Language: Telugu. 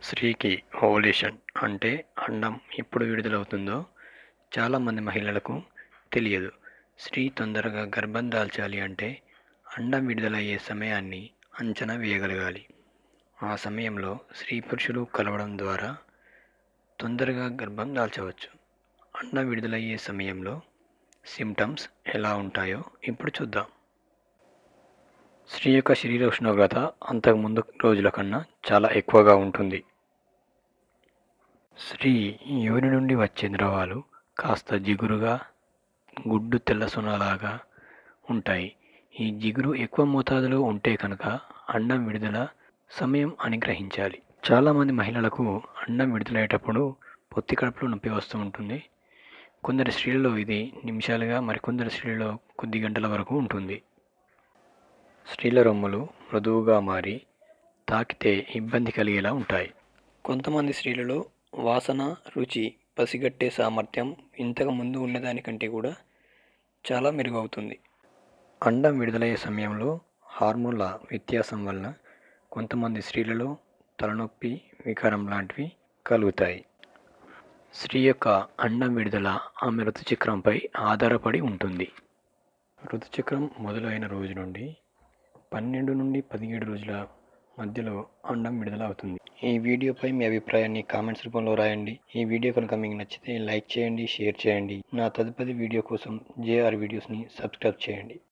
స్త్రీకి ఓవులేషన్ అంటే అండం ఎప్పుడు విడుదలవుతుందో చాలామంది మహిళలకు తెలియదు స్త్రీ తొందరగా గర్భం దాల్చాలి అంటే అండం విడుదలయ్యే సమయాన్ని అంచనా వేయగలగాలి ఆ సమయంలో స్త్రీ పురుషులు కలవడం ద్వారా తొందరగా గర్భం దాల్చవచ్చు అండం విడుదలయ్యే సమయంలో సిమ్టమ్స్ ఎలా ఉంటాయో ఇప్పుడు చూద్దాం స్త్రీ యొక్క శరీర ఉష్ణోగ్రత అంతకుముందు రోజుల కన్నా చాలా ఎక్కువగా ఉంటుంది స్త్రీ యోని నుండి వచ్చే ద్రవాలు కాస్త జిగురుగా గుడ్డు తెల్ల సొనలాగా ఉంటాయి ఈ జిగురు ఎక్కువ మోతాదులో ఉంటే కనుక అండం విడుదల సమయం అని గ్రహించాలి చాలామంది మహిళలకు అండం విడుదలయ్యేటప్పుడు పొత్తి కడుపులో నొప్పి వస్తూ ఉంటుంది కొందరి స్త్రీలలో ఇది నిమిషాలుగా మరికొందరి స్త్రీలలో కొద్ది గంటల వరకు ఉంటుంది స్త్రీల రొమ్ములు మృదువుగా మారి తాకితే ఇబ్బంది కలిగేలా ఉంటాయి కొంతమంది స్త్రీలలో వాసన రుచి పసిగట్టే సామర్థ్యం ఇంతకు ముందు ఉన్నదానికంటే కూడా చాలా మెరుగవుతుంది అండం విడుదలయ్యే సమయంలో హార్మోన్ల వ్యత్యాసం వలన కొంతమంది స్త్రీలలో తలనొప్పి వికారం లాంటివి కలుగుతాయి స్త్రీ యొక్క అండం విడుదల ఆమె ఋతుచక్రంపై ఆధారపడి ఉంటుంది ఋతుచక్రం మొదలైన రోజు నుండి పన్నెండు నుండి పదిహేడు రోజుల మధ్యలో అండం విడుదల అవుతుంది ఈ వీడియోపై మీ అభిప్రాయాన్ని కామెంట్స్ రూపంలో రాయండి ఈ వీడియో కనుక మీకు నచ్చితే లైక్ చేయండి షేర్ చేయండి నా తదుపరి వీడియో కోసం జేఆర్ వీడియోస్ని సబ్స్క్రైబ్ చేయండి